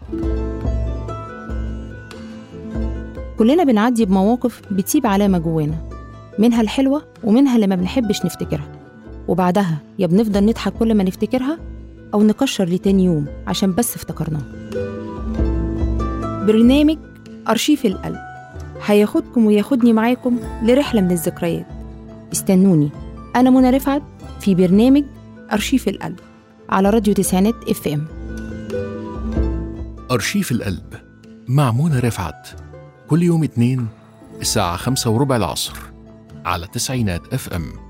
كلنا بنعدي بمواقف بتسيب علامة جوانا منها الحلوة ومنها اللي ما بنحبش نفتكرها وبعدها يا بنفضل نضحك كل ما نفتكرها أو نكشر لتاني يوم عشان بس افتكرناها برنامج أرشيف القلب هياخدكم وياخدني معاكم لرحلة من الذكريات استنوني أنا منى رفعت في برنامج أرشيف القلب على راديو تسعينات اف ام أرشيف القلب مع منى رفعت كل يوم اثنين الساعة خمسة وربع العصر على تسعينات اف ام